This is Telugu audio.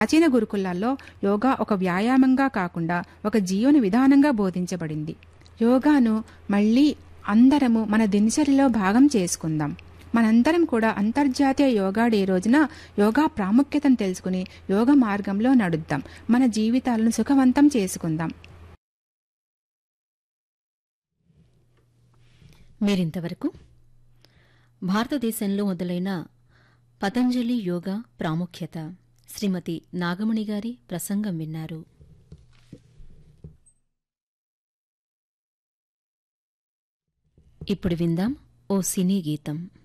ప్రాచీన గురుకులాల్లో యోగా ఒక వ్యాయామంగా కాకుండా ఒక జీవన విధానంగా బోధించబడింది యోగాను మళ్ళీ అందరము మన దినచర్యలో భాగం చేసుకుందాం మనందరం కూడా అంతర్జాతీయ యోగా డే రోజున యోగా ప్రాముఖ్యతను తెలుసుకుని యోగ మార్గంలో నడుద్దాం మన జీవితాలను సుఖవంతం చేసుకుందాం మీరింతవరకు భారతదేశంలో మొదలైన పతంజలి యోగా ప్రాముఖ్యత శ్రీమతి నాగమణి గారి ప్రసంగం విన్నారు ఇప్పుడు విందాం ఓ సినీ గీతం